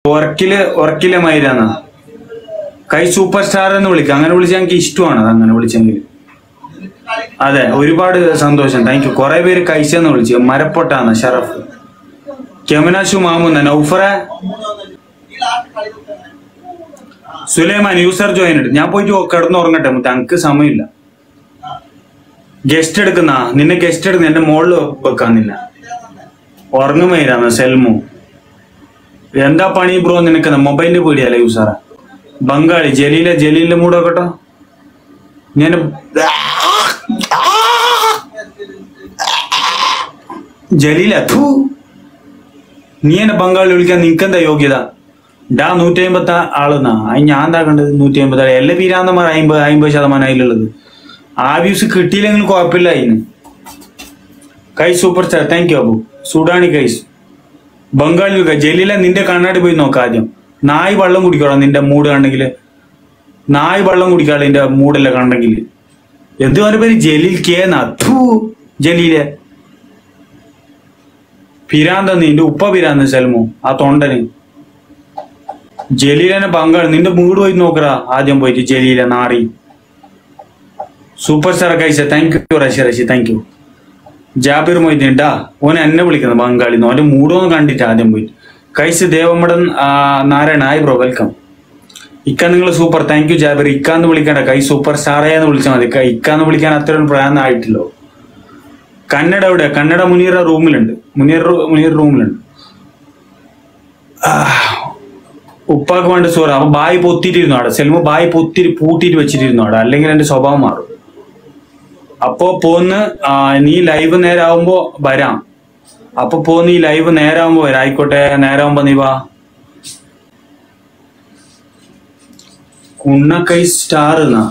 ഉറക്കില് ഉറക്കിലെ മൈരാന്ന കൈ super star എന്ന് വിളിക്കാം അങ്ങനെ വിളിച്ചാൽ എനിക്ക് ഇഷ്ടമാണ് അത് അങ്ങനെ വിളിച്ചെങ്കിൽ അതെ ഒരുപാട് സന്തോഷം താങ്ക് യു കുറെ പേര് കൈസെന്ന് വിളിച്ചു മരപ്പൊട്ടാന്ന് ഷറഫ് കെമനാശു മാമുന്ന നൗഫറ സുലൈമാൻ യൂസർ ജോയിൻ ഇട്ട് ഞാൻ പോയിട്ട് കിടന്ന് ഉറങ്ങട്ടെ മുത്ത എനിക്ക് സമയമില്ല ഗസ്റ്റ് എടുക്കുന്ന നിന്നെ ഗസ്റ്റ് എടുക്കുന്ന എന്റെ മുകളിൽ വെക്കാൻ നിന്നെ ഉറങ്ങുമേരാന്ന് സെൽമു എന്താ പണി ബ്രോ നിനക്ക് മൊബൈലിന്റെ പേടിയല്ലേ യൂസറ ബംഗാളി ജലീല ജലീലിന്റെ മൂടോക്കട്ടോ ഞാൻ ജലീല ഥൂ നീ എന്നെ ബംഗാളി വിളിക്കാൻ നിനക്കെന്താ യോഗ്യത ഡാ നൂറ്റി അമ്പത്തി ആളെന്നാ അത് ഞാൻ എന്താ കണ്ടത് നൂറ്റി അമ്പത്തി ആള് എല്ലാ പീരാന്തമാർ അമ്പത് അമ്പത് ശതമാനം അതിലുള്ളത് ആ വ്യൂസ് കിട്ടിയില്ലെങ്കിലും കുഴപ്പമില്ല അതിന് കൈ super star thank you Abu സുഡാണി കൈസ് ബംഗാളിൽ ജലീല നിന്റെ കണ്ണാടി പോയി നോക്കാം ആദ്യം നായ് വെള്ളം കുടിക്കണം നിന്റെ മൂട് കണ്ടെങ്കിൽ നായ് വെള്ളം കുടിക്കാളെ നിന്റെ മൂടല്ല കണ്ടെങ്കിൽ എന്ത് പറഞ്ഞ പേര് ജലീൽ കെ നൂ ജലീലെ പിരാന്ത നിന്റെ ഉപ്പ പിരാന്ത സെൽമു ആ തൊണ്ടന് ജലീലനെ ബംഗാൾ നിന്റെ മൂട് പോയി നോക്കറാ ആദ്യം പോയിട്ട് ജലീല നാറി സൂപ്പർ സ്റ്റാർ കൈസ താങ്ക് യു റഷി റഷി താങ്ക് യു ജാബിർ മൊയ്തീൻ ഡാ ഓൻ എന്നെ വിളിക്കുന്നത് ബംഗാളിന്ന് ഓന്റെ മൂടൊന്ന് കണ്ടിട്ട് ആദ്യം പോയി കൈസ് ദേവമ്മടൻ ആ, നാരായണ ഹായ് ബ്രോ വെൽക്കം ഇക്ക നിങ്ങൾ സൂപ്പർ താങ്ക് യു ജാബിർ ഇക്കാന്ന് വിളിക്കണ്ട കൈ സൂപ്പർ സ്റ്റാറേ എന്ന് വിളിച്ചാൽ മതി ക- ഇക്കാന്ന് വിളിക്കാൻ അത്രയും പ്രായം ആയിട്ടില്ലോ കന്നഡ എവിടെ കന്നഡ മുനീറ റൂമിലുണ്ട് മുനീർ റൂ- മുനീർ റൂമിലുണ്ട് ആ, ഉപ്പാക്ക് വേണ്ട സോറി അപ്പൊ ബായി പൊത്തിട്ടിരുന്നു അവിടെ സെൽമ ബായി പൊത്തി പൂട്ടിയിട്ട് വെച്ചിട്ടിരുന്നു അവിടെ അല്ലെങ്കിൽ എന്റെ സ്വഭാവം മാറും അപ്പോ പോന്ന് ആ, നീ ലൈവ് നേരാവുമ്പോ വരാം അപ്പൊ പോന്ന് ഈ ലൈവ് നേരാവുമ്പോ വരാം ആയിക്കോട്ടെ നേരാവുമ്പോ നീ വാ കുണ്ണക്കൈ സ്റ്റാർ എന്നാ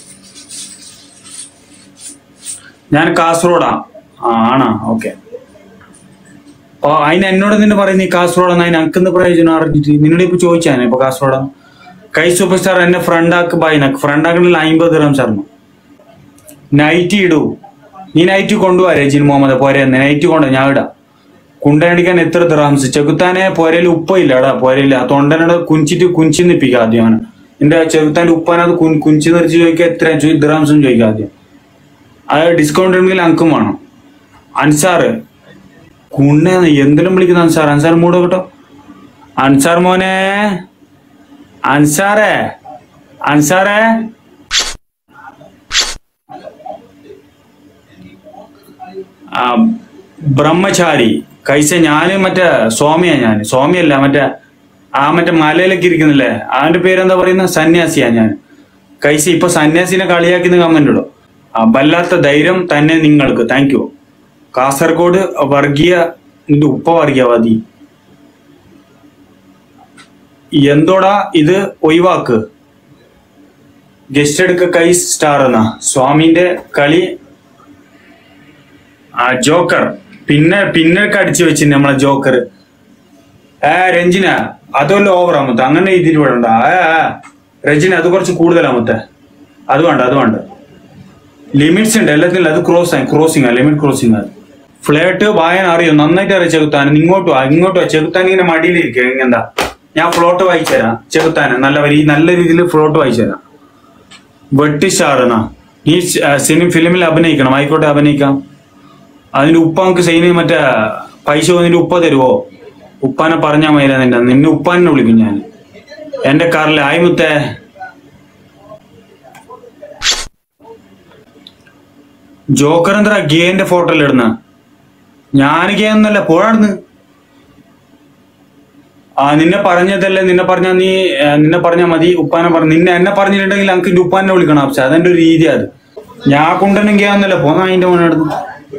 ഞാൻ കാസർഗോഡാ ആ, ആണാ ഓക്കെ അപ്പൊ അതിന് എന്നോട് നിന്നെ പറയുന്ന ഈ കാസർഗോഡാന്ന് അതിന് അനക്കെന്ത് പ്രയോജനം അറിഞ്ഞിട്ട് നിന്നോട് ഇപ്പൊ ചോദിച്ചാണ് ഇപ്പൊ കാസർഗോഡാ കൈ സൂപ്പർ സ്റ്റാർ എന്നെ ഫ്രണ്ട് ആക്ക് ബൈ നക്ക് ഫ്രണ്ട് ആക്കണില്ല അമ്പത് ദിറം സാറിന് നൈറ്റ് ഇടൂ നീ നൈറ്റ് കൊണ്ടുപോവാ രജിൻ മുഹമ്മദ് പോരെ നൈറ്റ് കൊണ്ട് ഞാൻ ഇടാം കുണ്ടനടിക്കാൻ എത്ര ദിറാംസ് ചെകുത്താനെ പോരയിൽ ഉപ്പയില്ല എടാ പോരയില്ല തൊണ്ടനോട് കുഞ്ചിട്ട് കുഞ്ചി നിപ്പിക്കുക ആദ്യം അവന് എന്റെ ചെകുത്താന്റെ ഉപ്പാനത് കുൻ- കുഞ്ചി നിറച്ച് ചോദിക്കുക എത്ര ദിറാംസും ചോദിക്കുക ആദ്യം അത് ഡിസ്കൗണ്ട് ഉണ്ടെങ്കിൽ അനക്കും വേണം അൻസാറ് കുണ്ണ എന്തെങ്കിലും വിളിക്കുന്ന അൻസാർ അൻസാർ മൂടോ കേട്ടോ അൻസാർ മോനെ അൻസാറേ അൻസാറേ ആ, ബ്രഹ്മചാരി കൈസ ഞാന് മറ്റേ സ്വാമിയാ ഞാൻ സ്വാമിയല്ല മറ്റേ ആ മറ്റേ മലയിലൊക്കെ ഇരിക്കുന്നില്ലേ അവന്റെ പേരെന്താ പറയുന്ന സന്യാസിയാ ഞാൻ കൈസ ഇപ്പൊ സന്യാസിനെ കളിയാക്കുന്ന കമന്റ് ഇടും ആ, വല്ലാത്ത ധൈര്യം തന്നെ നിങ്ങൾക്ക് താങ്ക് യു കാസർഗോഡ് വർഗീയ നിന്റെ ഉപ്പ വർഗീയവാദി എന്തോടാ ഇത് ഒഴിവാക്ക് ഗസ്റ്റ് എടുക്ക കൈ സ്റ്റാർ എന്നാ സ്വാമിന്റെ കളി ആ ജോക്കർ പിന്നെ പിന്നൊക്കെ അടിച്ചു വെച്ച് നമ്മളെ ജോക്കർ ഏ രഞ്ജിന അതുമല്ല ഓവറാ മുത്ത അങ്ങനെ ഇതിൽ വിടണ്ട ഏ ഏ, രഞ്ജിന അത് കുറച്ച് കൂടുതലാ മുത്ത അത് വേണ്ട അത് വേണ്ട ലിമിറ്റ്സ് ഉണ്ട് എല്ലാത്തിലും അത് ക്രോസ് ആയി ക്രോസിംഗ് ലിമിറ്റ് ക്രോസിംഗ് അത് ഫ്ലേട്ട് വായന അറിയോ നന്നായിട്ട് അറിയാം ചെകുത്താൻ ഇങ്ങോട്ട് വാ ഇങ്ങോട്ട് വാ ചെകുത്താൻ ഇങ്ങനെ മടിയിലിരിക്കുക ഇങ്ങെന്താ ഞാൻ ഫ്ലോട്ട് വായിച്ചു തരാം ചെകുത്താൻ നല്ല വരി നല്ല രീതിയിൽ ഫ്ലോട്ട് വായിച്ചു തരാം വെട്ടി സ്റ്റാറെന്നാ ഈ സിനിമ ഫിലിമിൽ അഭിനയിക്കണം ആയിക്കോട്ടെ അഭിനയിക്കാം അതിന്റെ ഉപ്പ നമുക്ക് സൈന് മറ്റേ പൈസ വന്നിട്ട് ഉപ്പ തരുവോ ഉപ്പാനെ പറഞ്ഞാൽ മതി നിന്റെ നിന്നെ ഉപ്പാനെ വിളിക്കും ഞാൻ എന്റെ കാറിൽ ആയി മുത്തേ ജോക്കർ എന്താ ഗേന്റെ ഫോട്ടോയിൽ ഇടുന്ന ഞാൻ ഗേ ഒന്നല്ല പോഴാടുന്ന് ആ നിന്നെ പറഞ്ഞതല്ലേ നിന്നെ പറഞ്ഞാ നീ ഏ, നിന്നെ പറഞ്ഞാ മതി ഉപ്പാനെ പറഞ്ഞു നിന്നെ എന്നെ പറഞ്ഞിട്ടുണ്ടെങ്കിൽ എനിക്ക് എന്റെ ഉപ്പാനെ വിളിക്കണം പക്ഷെ അതെന്റെ ഒരു രീതി അത് ഞാൻ കൊണ്ടുവന്നും ഗേന്നല്ല പോന്ന അതിന്റെ മോനെ നടന്നു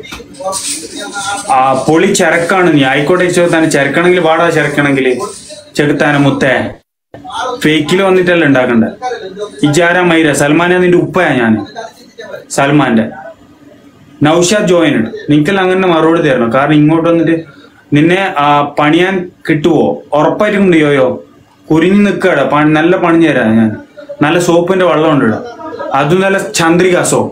ആ പൊളി ചരക്കാണ് നീ ആയിക്കോട്ടെ ചെറുത്താനെ ചരക്കണമെങ്കിൽ പാടാ ചരക്കണമെങ്കിൽ ചെറുത്താനെ മുത്തേ ഫേക്കിൽ വന്നിട്ടല്ല ഉണ്ടാക്കണ്ടേ ഇജാര മൈര സൽമാനെ നിന്റെ ഉപ്പയാ ഞാൻ സൽമാന്റെ നൗഷാദ് ജോയിൻ ഉണ്ട് നിനക്കെല്ലാം അങ്ങനെ മറുപടി തരണം കാരണം ഇങ്ങോട്ട് വന്നിട്ട് നിന്നെ ആ, പണിയാൻ കിട്ടുവോ ഉറപ്പായിട്ടും ഉണ്ട് യോയോ കുരിഞ്ഞു നിൽക്കട നല്ല പണിഞ്ഞു തരാം ഞാൻ നല്ല സോപ്പിന്റെ വെള്ളം ഉണ്ട് ഇവിടെ അതും നല്ല ചന്ദ്രിക സോപ്പ്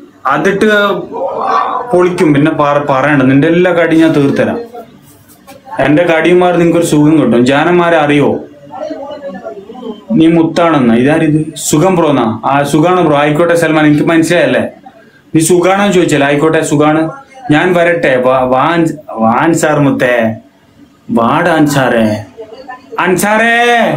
അതിട്ട് പൊളിക്കും പിന്നെ പറ- പറയണ്ട നിന്റെ എല്ലാ കടി ഞാൻ തീർത്തരാം എന്റെ കടിയന്മാർ നിങ്ങൾക്ക് ഒരു സുഖം കിട്ടും ജാനന്മാരെ അറിയോ നീ മുത്താണെന്ന ഇതാരിത് സുഖം ബ്രോന്നാ ആ സുഖാണ് ബ്രോ ആയിക്കോട്ടെ സൽമാൻ എനിക്ക് മനസ്സിലായല്ലേ നീ സുഖാണോ ചോദിച്ചല്ലേ ആയിക്കോട്ടെ സുഖാണ് ഞാൻ വരട്ടെ വാ- വാ അൻസ്- വാ അൻസാർ മുത്തേ വാട അൻസാറേ അൻസാറേ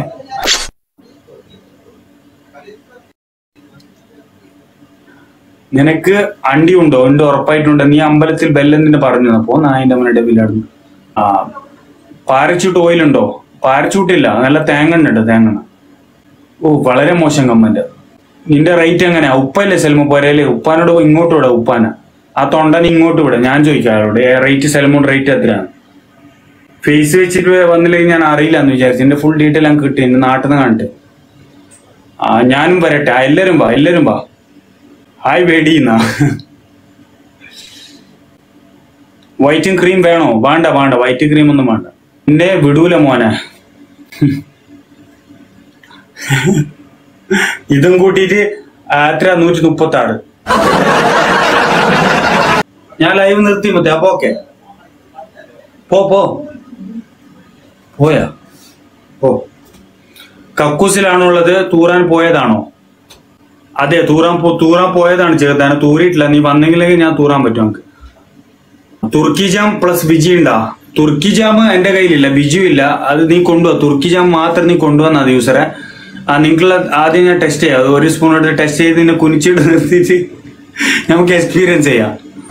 നിനക്ക് അണ്ടി ഉണ്ടോ ഉണ്ട് ഉറപ്പായിട്ടുണ്ട് നീ അമ്പലത്തിൽ ബെല്ലെന്നിന് പറഞ്ഞു അപ്പോ നായന്റെ അവനുടെ ബില്ലായിരുന്നു ആ പാരച്ചൂട്ട് ഓയിൽ ഉണ്ടോ പാരച്ചൂട്ടില്ല നല്ല തേങ്ങ ഉണ്ട് തേങ്ങ ഓ വളരെ മോശം കമ്മന്റ് നിന്റെ റേറ്റ് എങ്ങനെയാ ഉപ്പല്ലേ സെൽമ പോരല്ലേ ഉപ്പാനോട് ഇങ്ങോട്ട് വിടാ ഉപ്പാന ആ തൊണ്ടൻ ഇങ്ങോട്ട് വിടാ ഞാൻ ചോദിക്കാം അയാളോട് റേറ്റ് സെൽമോൺ റേറ്റ് എത്രയാണ് ഫേസ് വെച്ചിട്ട് വന്നില്ലെങ്കിൽ ഞാൻ അറിയില്ല എന്ന് വിചാരിച്ചു എന്റെ ഫുൾ ഡീറ്റെയിൽ അങ്ങ് കിട്ടി എന്റെ നാട്ടിൽ നിന്ന് കണ്ടിട്ട് ആ ഞാനും വരട്ടെ ആ എല്ലാരും വാ എല്ലാരും വാ ഹായ് വേടിയുന്ന വൈറ്റും ക്രീം വേണോ വേണ്ട വേണ്ട വൈറ്റ് ക്രീം ഒന്നും വേണ്ട എന്നെ വിടൂല മോനെ ഇതും കൂട്ടിയിട്ട് ആ, എത്ര നൂറ്റി മുപ്പത്തി ആറ് ഞാൻ ലൈവ് നിർത്തി മതി അപ്പൊ ഓക്കെ പോ പോ പോയാ പോ കക്കൂസിലാണോ ഉള്ളത് തൂറാൻ പോയതാണോ അതെ തൂറാൻ പോ തൂറാൻ പോയതാണ് ചേർത്താൻ തൂറിയിട്ടില്ല നീ വന്നെങ്കിലേക്ക് ഞാൻ തൂറാൻ പറ്റും നമുക്ക് തുർക്കി ജാം പ്ലസ് ബിജി ഉണ്ടാ തുർക്കി ജാം എന്റെ കയ്യിലില്ല ബിജു ഇല്ല അത് നീ കൊണ്ടുപോവാ തുർക്കി ജാം മാത്രം നീ കൊണ്ടുവന്നാ മതി യൂസറെ ആ നിങ്ങൾക്കുള്ള ആദ്യം ഞാൻ ടെസ്റ്റ് ചെയ്യാം അത് ഒരു സ്പൂൺ എടുത്ത് ടെസ്റ്റ് ചെയ്ത് നിന്നെ കുനിച്ചിട്ട് നിർത്തിയിട്ട് നമുക്ക് എക്സ്പീരിയൻസ് ചെയ്യാം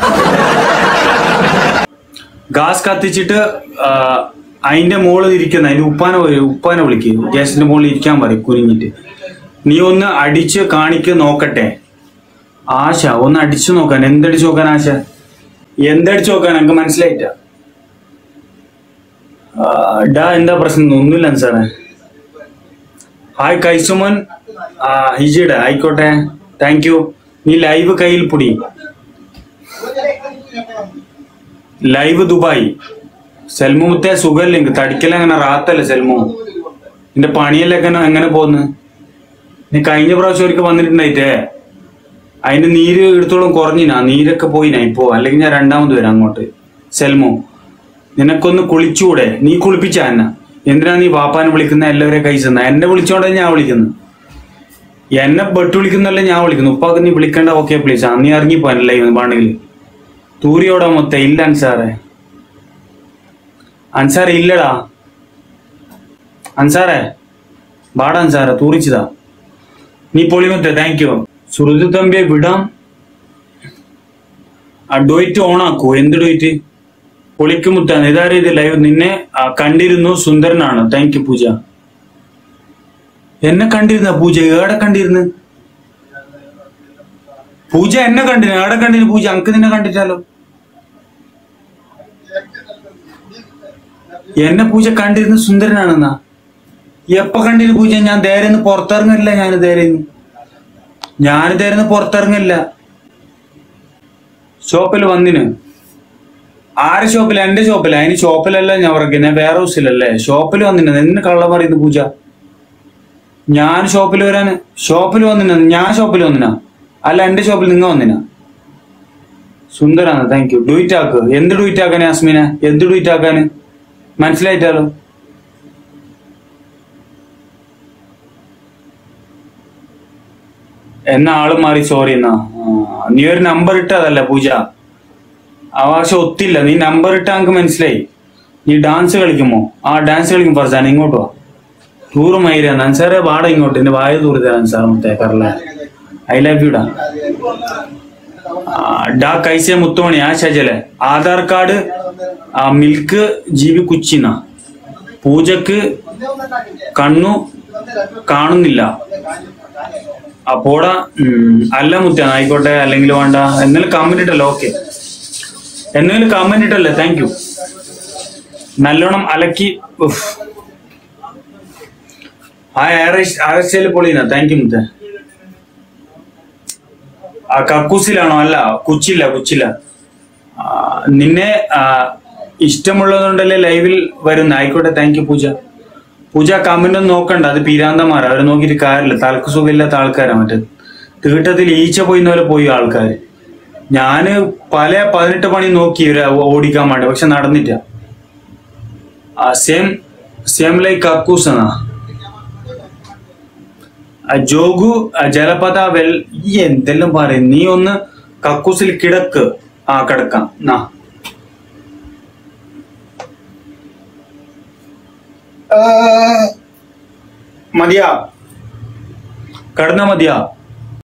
ഗ്യാസ് കത്തിച്ചിട്ട് ആ, അതിന്റെ മുകളിൽ ഇരിക്കുന്ന അതിന്റെ ഉപ്പാനെ വ- ഉപ്പാനെ വിളിക്കും ഗ്യാസിന്റെ മുകളിൽ ഇരിക്കാൻ പറയും കുനിഞ്ഞിട്ട് നീ ഒന്ന് അടിച്ച് കാണിക്ക് നോക്കട്ടെ ആശ ഒന്ന് അടിച്ചു നോക്കാൻ എന്തടിച്ചു നോക്കാൻ ആശ എന്തടിച്ചു നോക്കാൻ എനിക്ക് മനസ്സിലായിട്ട ഡാ എന്താ പ്രശ്നം ഒന്നുമില്ല സാറേ ഹായ് കൈസുമൻ ആ ഹിജിയുടെ ആയിക്കോട്ടെ താങ്ക് യു നീ ലൈവ് കയ്യിൽ പൊടി ലൈവ് ദുബായ് സെൽമു മുത്തേ സുഖല്ലേ എനിക്ക് തടിക്കലെങ്ങനെ റാത്തല്ലേ സെൽമു നിന്റെ പണിയെല്ലാം എങ്ങനെ എങ്ങനെ പോന്ന് നീ കഴിഞ്ഞ പ്രാവശ്യം ഒരിക്കൽ വന്നിട്ടുണ്ടായിട്ടേ അതിന്റെ നീര് എടുത്തോളം കുറഞ്ഞിനാ നീരൊക്കെ പോയിനാ ഇപ്പോ അല്ലെങ്കിൽ ഞാൻ രണ്ടാമത് വരാം അങ്ങോട്ട് സെൽമു നിനക്കൊന്ന് കുളിച്ചൂടെ നീ കുളിപ്പിച്ച എന്നെ എന്തിനാ നീ വാപ്പാനെ വിളിക്കുന്ന എല്ലാവരെയും കൈസെന്ന എന്നെ വിളിച്ചോണ്ടേ ഞാൻ വിളിക്കുന്നു എന്നെ ബെട്ട് വിളിക്കുന്നല്ലേ ഞാൻ വിളിക്കുന്നു ഉപ്പാക്ക് നീ വിളിക്കണ്ട ഓക്കെ പ്ലീസ് ആ നീ ഇറങ്ങിപ്പോ എന്നെ ലൈവ് വേണമെങ്കിൽ തൂരിയോടാ മൊത്തം ഇല്ല അൻസാറെ അൻസാറെ ഇല്ലടാ അൻസാറെ ബാടാ അൻസാറെ തൂറിച്ചതാ നീ പൊളിമത്തെ താങ്ക് യു സുഹൃത്തു തമ്പിയെ വിടാം ആ ഡോയിറ്റ് ഓൺ ആക്കൂ എന്ത് ഡോയിറ്റ് പൊളിക്കുമുത്താണ് ഇതാരും ഇത് ലൈവ് നിന്നെ ആ, കണ്ടിരുന്നു സുന്ദരനാണ് താങ്ക് യു പൂജ എന്നെ കണ്ടിരുന്ന പൂജ ഏടെ കണ്ടിരുന്നു പൂജ എന്നെ കണ്ടിരുന്നു ഏടെ കണ്ടിരുന്നു പൂജ അങ്ക് നിന്നെ കണ്ടിട്ടാലോ എന്നെ പൂജ കണ്ടിരുന്നു സുന്ദരനാണെന്നാ എപ്പ കണ്ടിരുന്നു പൂജ ഞാൻ ധൈര്യം പുറത്തിറങ്ങില്ല ഞാൻ ധൈര്യം ഞാൻ ധൈര്യം പുറത്തിറങ്ങില്ല ഷോപ്പിൽ വന്നിന് ആരെ ഷോപ്പിൽ എന്റെ ഷോപ്പില അതിന് ഷോപ്പിലല്ല ഞാൻ വർക്കുന്നത് വേറെ ഹൗസിലല്ലേ ഷോപ്പിൽ വന്നിന് നിന്നെ കള്ള പറയുന്നു പൂജ ഞാൻ ഷോപ്പിൽ വരാൻ ഷോപ്പിൽ വന്നിന ഞാൻ ഷോപ്പിൽ വന്നിനാ അല്ല എന്റെ ഷോപ്പിൽ നിങ്ങൾ വന്നിനാ സുന്ദരാണ് താങ്ക് യു ഡൂയിറ്റ് ആക്ക് എന്ത് ഡൂയിറ്റ് ആക്കാന് അസ്മിനെ എന്ത് ഡൂയിറ്റ് ആക്കാന് മനസ്സിലായിട്ടാലോ എന്ന ആള് മാറി സോറി എന്നാ ആ, നീ ഒരു നമ്പർ ഇട്ടതല്ല പൂജ അവകാശ ഒത്തില്ല നീ നമ്പർ ഇട്ട എനിക്ക് മനസ്സിലായി നീ ഡാൻസ് കളിക്കുമോ ആ ഡാൻസ് കളിക്കും ഫർസാൻ ഇങ്ങോട്ട് വാ ടൂറ് മൈര നൻസാറെ വാട ഇങ്ങോട്ട് എന്റെ വായ തൂറി തരാൻ സാർ മുത്തേ കറല ഐ ലവ് യു ഡാ ആ, ഡാ കൈസെ മുത്തോണി ആ ശജലെ ആധാർ കാർഡ് ആ മിൽക്ക് ജീവി കുച്ചിന പൂജക്ക് കണ്ണു കാണുന്നില്ല അപ്പോടാ ഉം, അല്ല മുത്താണ് ആയിക്കോട്ടെ അല്ലെങ്കിൽ വേണ്ട എന്നാലും കമന്റ് ഇട്ടല്ലോ ഓക്കെ എന്തെങ്കിലും കമന്റ് ഇട്ടല്ലേ താങ്ക് യു നല്ലോണം അലക്കി ഉഫ്. ആ ആർഎസ്എൽ പൊളിന താങ്ക് യു മുത്തേ ആ കക്കൂസിലാണോ അല്ല കുച്ചില്ല കുച്ചില്ല ആ, നിന്നെ ആ, ഇഷ്ടമുള്ളതുകൊണ്ടല്ലേ ലൈവിൽ വരുന്ന ആയിക്കോട്ടെ thank you Pooja Pooja comment ഒന്നും നോക്കണ്ട അത് പീരാന്തമാരാ അവരെ നോക്കിയിട്ട് കാര്യമില്ല തലക്ക് സുഖമില്ലാത്ത ആൾക്കാരാ മറ്റേ തീട്ടത്തിൽ ഈച്ച പോയിന്ന പോലെ പോയി ആൾക്കാർ ഞാന് പല പതിനെട്ട് പണി നോക്കി ഇവരെ ഓടിക്കാൻ വേണ്ടി പക്ഷെ നടന്നില്ല സെയിം സെയിം ലൈക്ക് കക്കൂസ് എന്നാ ആ ജോഗു ആ ജലപത വെൽ ഈ എന്തെല്ലാം പറയും നീ ഒന്ന് കക്കൂസിൽ കിടക്ക് ആ കിടക്കാം നാ ആ, മതിയാ കിടന്ന മതിയാ